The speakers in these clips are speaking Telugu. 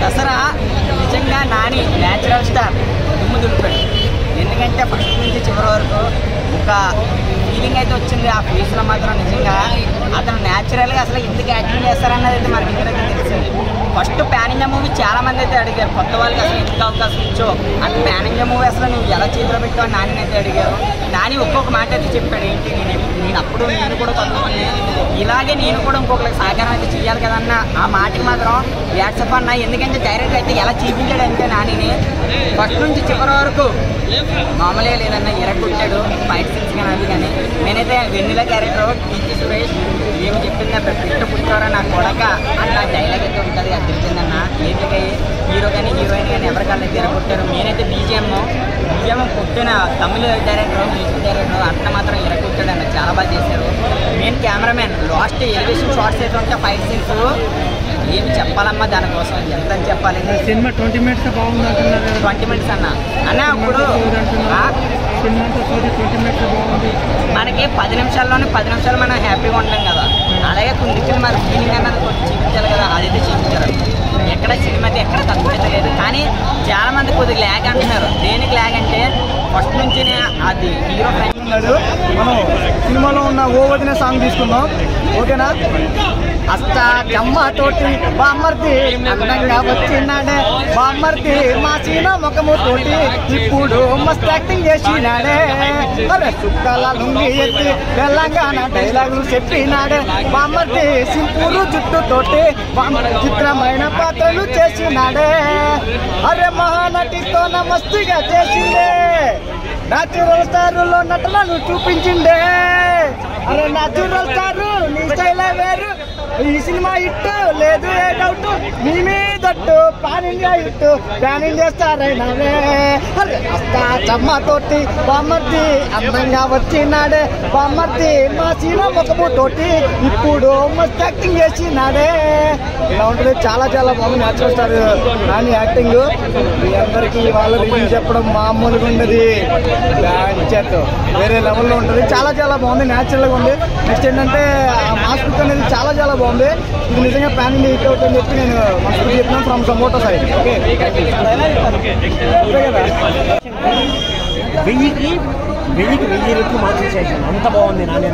దసరా నిజంగా నాని న్యాచురల్ స్టార్ దుమ్ము దులిపాడు ఎందుకంటే ఫస్ట్ నుంచి చివరి వరకు ఒక ఫీలింగ్ అయితే వచ్చింది ఆ ఫేస్లో మాత్రం నిజంగా అతను న్యాచురల్గా అసలు ఎందుకు యాక్టింగ్ చేస్తారన్నది అయితే మనకి ఇంకైతే తెలిసింది ఫస్ట్ ప్యాన్ ఇండియా మూవీ చాలా మంది అయితే అడిగారు కొత్త వాళ్ళకి అసలు ఎందుకు అవకాశం ఇచ్చో అంటే ప్యాన్ ఇండియా మూవీ అసలు నువ్వు ఎలా చేతిలో పెట్టావు నాని అయితే అడిగారు నాని ఒక్కొక్క మాట అయితే చెప్పాడు ఏంటి నేను నేను అప్పుడు నేను కూడా కొంతమంది ఇలాగే నేను కూడా ఇంకొకరికి సహకారం అయితే చేయాలి కదన్న ఆ మాటకి మాత్రం వాట్సాప్ అన్న ఎందుకంటే డైరెక్ట్ అయితే ఎలా చూపించాడు అంటే నానిని ఫస్ట్ నుంచి చివరి వరకు మామూలుగా లేదన్న ఎరగొట్టాడు ఫైట్ సీన్స్ కానీ అవి కానీ నేనైతే వెన్నెల క్యారెక్టర్ కీర్తి సురేష్ ఏమి చెప్పింది పెట్టు పుట్టారా నా కొడక అన్న డైలాగ్ అయితే ఉంటుంది అది తెలిసిందన్న ఏంటికై హీరో కానీ హీరోయిన్ కానీ ఎవరికల్లా ఎరగొట్టారు నేనైతే బీజిఎం బీజిఎం కొట్టిన తమిళ డైరెక్టర్ మ్యూజిక్ డైరెక్టర్ అట్లా మాత్రం ఎరగొట్టాడు అన్న చాలా బాగా చేశారు నేను కెమెరామెన్ లాస్ట్ ఎలివేషన్ షార్ట్స్ అయితే ఉంటే ఫైట్ సీన్స్ ఏమి చెప్పాలమ్మా దానికోసం ఎంత అని చెప్పాలి సినిమా ట్వంటీ మినిట్స్ బాగుంది అంటున్నారు ట్వంటీ మినిట్స్ అన్న అన్న ఇప్పుడు ఆ, సినిమా అంతా చూసి ట్వంటీ మినిట్స్ బాగుంది మనకి పది నిమిషాల్లోనే పది నిమిషాలు మనం హ్యాపీగా ఉంటాం కదా అలాగే కొన్ని మన ఫీలింగ్ అన్నది కొంచెం చూపించాలి కదా అదైతే చూపించారు ఎక్కడ సినిమా అయితే ఎక్కడ తక్కువ అయితే లేదు కానీ చాలా మంది కొద్దిగా ల్యాగ్ అంటున్నారు దేనికి ల్యాగ్ అంటే ఫస్ట్ నుంచి అది హీరో ఫ్రెండ్ ఉన్నాడు మనం సినిమాలో ఉన్న ఓ వదిన సాంగ్ తీసుకుందాం ఓకేనా అష్ట జమ్మ తోటి బామ్మర్ది అందంగా వచ్చినాడే బామ్మర్ది మా సీన ముఖము తోటి ఇప్పుడు మస్త్ యాక్టింగ్ చేసినాడే అరే సుక్కల లుంగి ఎత్తి తెలంగాణ డైలాగులు చెప్పినాడే బామ్మర్ది సింపూరు జుట్టు తోటి బామ్మ చిత్రమైన పాత్రలు చేసినాడే అరే మహానటితో మస్తుగా చేసిందే న్యాచురల్ స్టారులో నటనను చూపించిండే అరే న్యాచురల్ స్టారు నీ స్టైలే వేరు ఈ సినిమా హిట్ లేదు ఏ డౌట్ మీ మీదట్టు pan India hit pan India star అయినావే అరే అస్తా చమ్మ తోటి బామ్మర్ది అందంగా వచ్చినాడే బామ్మర్ది మా సీనా ముఖము తోటి ఇప్పుడు మస్త్ యాక్టింగ్ చేసినాడే ఇలా ఉంటుంది చాలా చాలా బాగుంది న్యాచురల్ స్టార్ నాని యాక్టింగ్ మీ అందరికీ వాళ్ళ రివ్యూ చెప్పడం మామూలుగా ఉండదు చేత వేరే లెవెల్లో ఉంటుంది చాలా చాలా బాగుంది న్యాచురల్గా ఉంది నెక్స్ట్ ఏంటంటే ఆ మాస్క్ అనేది చాలా చాలా బాగుంది ఇది నిజంగా ప్యాన్ హిట్ అవుతుందని చెప్పి నేను మనసు చెప్పినాను from Zomato side okay okay కదా వెయ్యికి వెయ్యికి వెయ్యి రెట్లు మార్చేసేసాను అంత బాగుంది Nani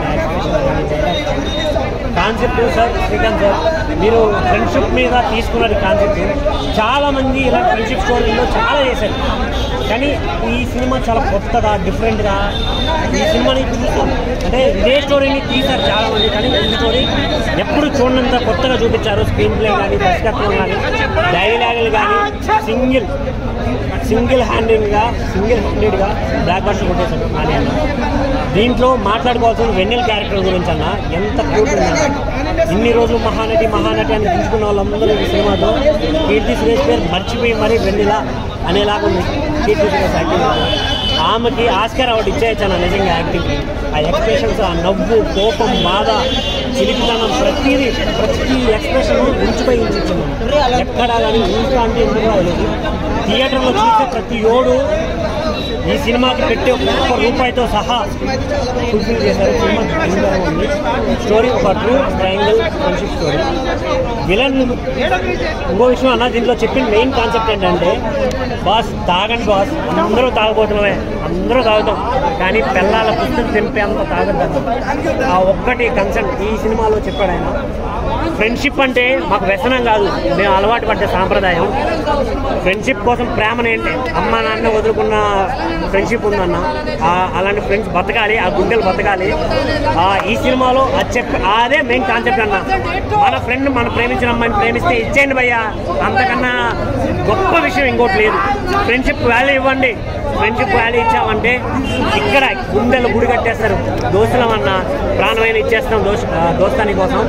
concept sir Srikanth sir మీరు ఫ్రెండ్షిప్ మీద తీసుకున్నారు కాన్సెప్ట్ చాలా మంది ఇలా ఫ్రెండ్షిప్ స్టోరీలో చాలా చేశారు కానీ ఈ సినిమా చాలా కొత్తగా డిఫరెంట్గా ఈ సినిమాని చూస్తాం అంటే ఇదే స్టోరీని తీశారు చాలా మంది కానీ ఈ స్టోరీ ఎప్పుడు చూడనంత కొత్తగా చూపించారు స్క్రీన్ ప్లే కానీ దర్శకత్వం కానీ డైలాగులు కానీ సింగిల్ సింగిల్ హ్యాండెడ్గా సింగిల్ హ్యాండెడ్గా బ్లాక్ బస్టర్ కొట్టేశాడు నాని అన్న దీంట్లో మాట్లాడుకోవాల్సిన వెన్నెల క్యారెక్టర్ గురించి అన్న ఎంత క్యూట్ ఉందన్న ఇన్ని రోజులు మహానటి మహానటి అని పిలుచుకున్న వాళ్ళందరూ ఈ సినిమాతో కీర్తి సురేష్ పేరు మర్చిపోయి మరీ వెన్నెల అనేలాగా ఉంది కీర్తి సురేష్ యాక్టింగ్ ఆమెకి ఆస్కార్ అవార్డు ఇచ్చేయచ్చాను నిజంగా యాక్టింగ్ ఆ ఎక్స్ప్రెషన్స్ ఆ నవ్వు కోపం బాధ చిలిపితనం ప్రతిదీ ప్రతి ఎక్స్ప్రెషన్ ఉంచిపోయి ఉంచింది ఎక్కడా కానీ ఇంకా అంటే ఎందుకు రాలేదు థియేటర్లో చూసే ప్రతి ఓడు ఈ సినిమాకి పెట్టే ఒక్క రూపాయితో సహా ఫుల్ఫిల్ చేశారు సినిమా అద్భుతంగా ఉంది స్టోరీ ఒక true triangle friendship story villain ఇంకో విషయం అన్న దీంట్లో చెప్పిన మెయిన్ కాన్సెప్ట్ ఏంటంటే బాస్ తాగండి బాస్ అందరూ తాగబోతున్నామే అందరూ తాగుతాం కానీ పిల్లల పుస్తకం తెంపే అంత తాగద్దు ఆ ఒక్కటి కన్సెప్ట్ ఈ సినిమాలో చెప్పాడు ఆయన ఫ్రెండ్షిప్ అంటే మాకు వ్యసనం కాదు మేము అలవాటు పడ్డ సాంప్రదాయం ఫ్రెండ్షిప్ కోసం ప్రేమనేంటి అమ్మ నాన్న వదులుకున్న ఫ్రెండ్షిప్ ఉందన్న ఆ అలాంటి ఫ్రెండ్స్ బతకాలి ఆ గుండెలు బతకాలి ఆ ఈ సినిమాలో అది చెప్పి అదే మెయిన్ కాన్సెప్ట్ అన్న మన ఫ్రెండ్ మన ప్రేమించిన అమ్మాయిని ప్రేమిస్తే ఇచ్చేయండి భయ్యా అంతకన్నా గొప్ప విషయం ఇంకోటి లేదు ఫ్రెండ్షిప్ వాల్యూ ఇవ్వండి ఫ్రెండ్షిప్ వాల్యూ ఇచ్చామంటే ఇక్కడ గుండెలు గుడి కట్టేస్తారు దోస్తులమన్నా ప్రాణమైన ఇచ్చేస్తాం దోష దోస్తాని కోసం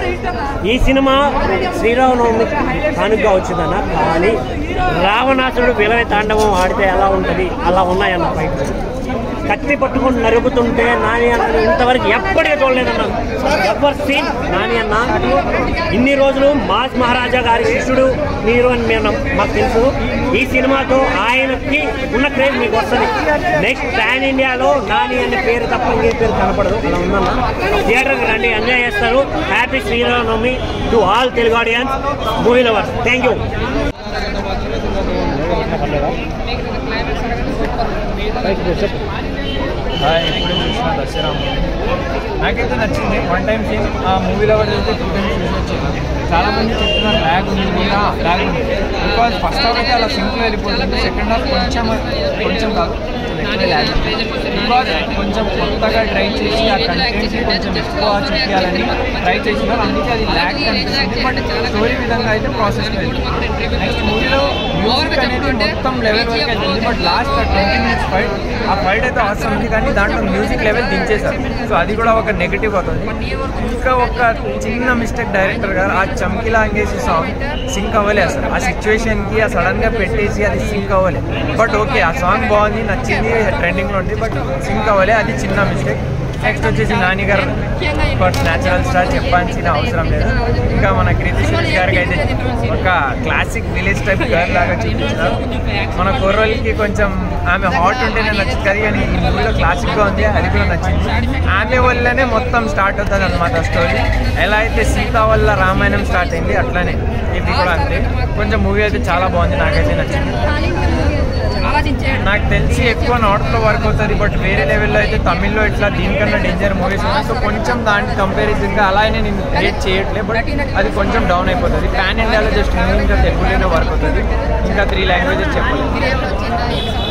ఈ సినిమా శ్రీరామనవమి కానుకగా వచ్చిందన్న కానీ రావణాసురుడు విలవి తాండవం ఆడితే ఎలా ఉంటుంది అలా ఉన్నాయన్న ఫైట్ కత్తి పట్టుకొని నరుకుతుంటే నాని అన్న ఇంతవరకు ఎప్పటికీ చూడలేదన్న ఎవర్ సీన్ నాని అన్న ఇన్ని రోజులు మాస్ మహారాజా గారి శిష్యుడు మీరు అని మేము నమ్- మాకు తెలుసు ఈ సినిమాతో ఆయనకి ఉన్న క్రేజ్ మీకు వస్తుంది నెక్స్ట్ పాన్ ఇండియాలో నాని అనే పేరు తప్ప ఇంకే పేరు కనపడదు అలా ఉందన్న థియేటర్కి రండి ఎంజాయ్ చేస్తారు happy Sri Rama Navami to all Telugu audience movie lovers thank you ఏమన్నా పర్లేదా రైట్ బ్రో చెప్పు హాయ్ ఇప్పుడు చూసిన దసరా మూవీ నాకైతే నచ్చింది వన్ టైం సీన్ ఆ మూవీలో కూడా చూస్తే టూ టైమ్స్ చూసి వచ్చింది చాలా మంది చెప్తున్నారు ల్యాగ్ ఉంది కూడా ల్యాగ్ ఉంది బికాజ్ ఫస్ట్ హాఫ్ అయితే అలా సింపుల్ వెళ్ళిపోతుంది సెకండ్ హాఫ్ కొంచెం కొంచెం కాదు కొంచెం ఎక్కువ ల్యాగ్ బికాజ్ కొంచెం కొత్తగా ట్రై చేసి ఆ కంటెంట్ని కొంచెం ఎక్కువ చూపించాలని ట్రై చేసినారు అందుకే అది ల్యాగ్ కనిపిస్తుంది బట్ స్టోరీ విధంగా అయితే ప్రాసెస్ నెక్స్ట్ మూవీలో మ్యూజిక్ అనేది మొత్తం లెవెల్ వరకు వెళ్తుంది but last twenty minutes fight ఆ ఫైట్ అయితే అవసరం ఉంది కానీ దాంట్లో మ్యూజిక్ లెవెల్ దించేశారు సో అది కూడా ఒక నెగిటివ్ అవుతుంది ఇంకా ఒక చిన్న మిస్టేక్ డైరెక్టర్ గారు ఆ చమ్కిలా అంగేసి సాంగ్ సింక్ అవ్వలే అసలు ఆ సిచ్యువేషన్కి ఆ సడన్గా పెట్టేసి అది సింక్ అవ్వలే బట్ ఓకే ఆ సాంగ్ బాగుంది నచ్చింది ట్రెండింగ్లో ఉంది బట్ సింక్ అవ్వలే అది చిన్న మిస్టేక్ నెక్స్ట్ వచ్చేసి నాని గారు ఫస్ట్ న్యాచురల్ స్టార్ చెప్పాల్సిన అవసరం లేదు ఇంకా మన కృతి సురేష్ గారికి అయితే ఒక క్లాసిక్ విలేజ్ టైప్ గర్ల్ లాగా చూపించారు మన కుర్రోళ్ళకి కొంచెం ఆమె హాట్ ఉంటేనే నచ్చింది కానీ కానీ ఈ మూవీలో క్లాసిక్గా ఉంది అది కూడా నచ్చింది ఆమె వల్లనే మొత్తం స్టార్ట్ అవుతుంది అనమాట స్టోరీ ఎలా అయితే సీత వల్ల రామాయణం స్టార్ట్ అయింది అట్లానే ఇది కూడా అంతే కొంచెం మూవీ అయితే చాలా బాగుంది నాకైతే నచ్చింది నాకు తెలిసి ఎక్కువ నార్త్లో వర్క్ అవుతుంది బట్ వేరే లెవెల్లో అయితే తమిళ్లో ఇట్లా దీనికన్నా డేంజర్ మూవీస్ ఉన్నాయి సో కొంచెం దానికి కంపారిజన్గా అలానే నేను రేట్ చేయట్లే బట్ అది కొంచెం డౌన్ అయిపోతుంది పాన్ ఇండియాలో జస్ట్ ఇంకా తెలుగులోనే వర్క్ అవుతుంది ఇంకా త్రీ లాంగ్వేజెస్ చెప్పలేదు